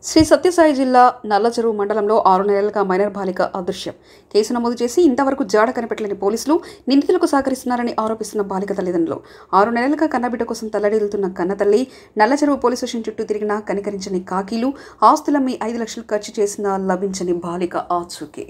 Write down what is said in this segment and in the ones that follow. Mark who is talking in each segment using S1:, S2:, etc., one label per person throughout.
S1: శ్రీ సత్యసాయి జిల్లా నల్లచెరువు మండలంలో ఆరు నెలలుగా మైనర్ బాలిక అదృశ్యం కేసు నమోదు చేసి ఇంతవరకు జాడ కనిపెట్టలేని పోలీసులు నిందితులకు సహకరిస్తున్నారని ఆరోపిస్తున్న బాలిక తల్లిదండ్రులు ఆరు నెలలుగా కన్నబిడ్డ కోసం తల్లడిల్లుతున్న కన్నతల్లి నల్లచెరువు పోలీస్ స్టేషన్ చుట్టూ తిరిగినా కనికరించని కాకీలు ఆస్తులమ్మి ఐదు లక్షలు ఖర్చు చేసినా లభించని బాలిక ఆచూకీ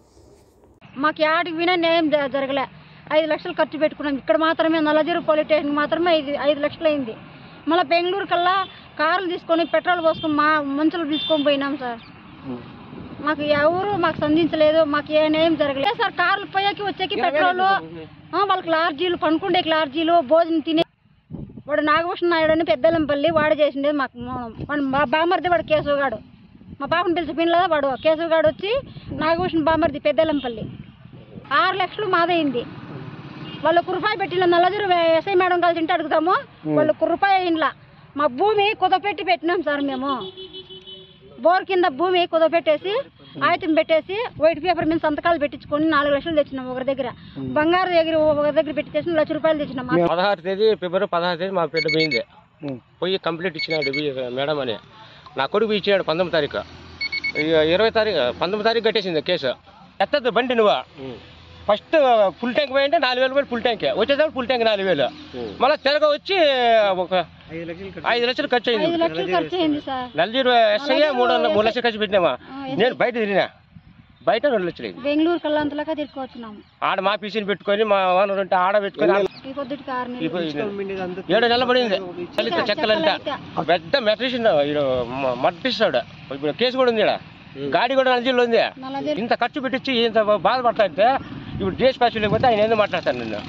S2: మాకు యాడికి వినా న్యాయం జ- జరగలే ఐదు లక్షలు ఖర్చు పెట్టుకున్నాం ఇక్కడ మాత్రమే నల్లజీరు పోలీస్ స్టేషన్ మాత్రమే ఐదు ఐదు లక్షలు అయింది మళ్ళీ బెంగళూరు కల్లా కార్లు తీసుకొని పెట్రోల్ పోసుకొని మా మంచులు తీసుకొని పోయినాం సార్ మాకు ఎవరు మాకు సంధించలేదు మాకు ఏ న్యాయం జరగలేదు సార్ కార్లు పోయాకి వచ్చేకి పెట్రోల్ ఆ, వాళ్ళకి లార్జీలు పనుకుండే లార్జీలు భోజనం తినే వాడు నాగభూషణ నాయుడు అని పెద్దలంపల్లి వాడు చేసిండేది మాకు మౌనం. వాడు మా బామర్ది వాడు కేశవగాడు మా పాపను పిలిచి పిల్లదా వాడు కేశవగాడు వచ్చి నాగభూషణ బామర్ది పెద్దలంపల్లి ఆరు లక్షలు మాదైంది వాళ్ళకు రూపాయి పెట్టిన నల్లజరు ఎస్ఐ మేడం కలిసి ఇంటి అడుగుతాము వాళ్ళకు రూపాయి ఇంట్లో మా భూమి కుదపెట్టి పెట్టినాం సార్ మేము బోర్ కింద భూమి కుదపెట్టేసి ఆయుధం పెట్టేసి వైట్ పేపర్ మీద సంతకాలు పెట్టించుకొని నాలుగు లక్షలు తెచ్చినాం ఒకరి దగ్గర బంగారు దగ్గర ఒకరి దగ్గర పెట్టి తెచ్చిన లక్ష రూపాయలు తెచ్చినాం
S3: పదహారు తేదీ ఫిబ్రవరి పదహారు తేదీ మా బిడ్డ పోయింది పోయి కంప్లీట్ ఇచ్చినాడు బి- మేడం అని నా కొడుకు ఇచ్చాడు పంతొమ్మిది తారీఖు ఇక ఇరవై తారీఖు పంతొమ్మిది తారీఖు కట్టేసింది కేసు ఎత్తద్దు బండి నువ్వు ఫస్ట్ ఫుల్ ట్యాంక్ పోయింటే నాలుగు వేలు పోయి ఫుల్ ట్యాంక్ వచ్చేసరికి ఫుల్ ట్యాంక్ నాలుగు వేలు మళ్ళీ తిరగ వచ్చి ఒక ఐదు లక్షలు ఖర్చు
S2: ఐదు
S3: అయింది
S2: లక్షలు ఖర్చు అయింది సార్
S3: నల్జీరు ఎస్ఐ మూడు వందల- మూడు లక్షలు ఖర్చు పెట్టినామా నేను బయట తిరిగినా బయట రెండు లక్షలు అయింది
S2: బెంగళూరు కల్లా అంతలాగా తిరుక్కొచ్చినాము
S3: ఆడ మా పీసీని పెట్టుకొని మా ఓనర్ ఉంటే ఆడ పెట్టుకొని
S2: ఈ పొద్దుటికి ఆరు నెలలు
S3: ఇప్పుడు ఏడు నెలలు పడింది చలిత చెక్కలంట పెద్ద మెట్రిషన్ మట్టిస్తాడు ఇప్పుడు కేసు కూడా ఉంది ఈడ గాడి కూడా నల్జీల్లో ఉంది
S2: నల్లజరి
S3: ఇంత ఖర్చు పెట్టించి ఇంత బాధపడతాంటే ఇప్పుడు దేశ పశువులు లేకపోతే ఆయన ఎందుకు మాట్లాడతాను నిన్ను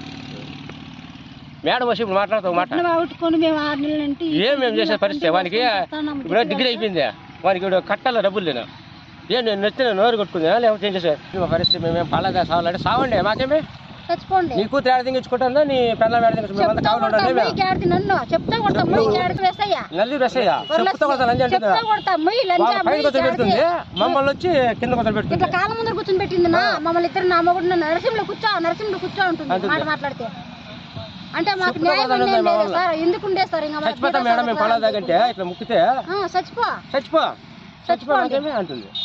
S3: మేడం వచ్చి ఇప్పుడు మాట్లాడతావు మాట
S2: అవుట్టుకొని మేము ఆరు నెలల నుండి
S3: ఏం మేము చేసే పరిస్థితి వానికి ఇప్పుడు డిగ్రీ అయిపోయింది వానికి ఇప్పుడు కట్టాల డబ్బులు లేను ఏం నేను నెత్తిన నోరు కొట్టుకుందా లేకపోతే ఏం చేసే పరిస్థితి మేమేం పలాగా సావాలంటే సావండి మాకేమే
S2: చచ్చిపోండి
S3: నీ కూతురు ఏడ దించుకుంటుందా నీ పిల్లలు ఏడ దించుకుంటుందా
S2: చెప్తా
S3: కావాలి
S2: కొడతా
S3: ఉండాలి
S2: మొయ్యి గాడిది నన్ను చెప్తా కొడతా మొయ్యి గాడిది వేసయ్యా
S3: నల్లి రసయ్య చెప్తా కొడతా లంజ అంటే
S2: చెప్తా కొడతా మొయ్యి లంజా
S3: వాళ్ళ పైన
S2: మొయ్యి
S3: కూర్చొని
S2: గాడిది.
S3: పెడుతుంది మమ్మల్ని వచ్చి కింద కూర్చొని పెడుతుంది
S2: ఇట్లా కాలం ముందర కూర్చొని పెట్టింది నా మమ్మల్ని ఇద్దరు నా మొగుడు నరసింహలో కూర్చో నరసింహలో కూర్చో ఉంటుంది మాట మాట్లాడితే అంటే మాకు
S3: చెప్తా
S2: న్యాయం
S3: కొడతా
S2: అనేది
S3: మా
S2: లేదు సార్ ఎందుకు ఉండే సార్ ఇంకా మాకు
S3: చచ్చిపోతాం మేడం మేము పలాదాకంటే ఇట్లా ముక్కితే
S2: ఆ, చచ్చిపో
S3: చచ్చిపో చచ్చిపో నాకేమే అంటుంది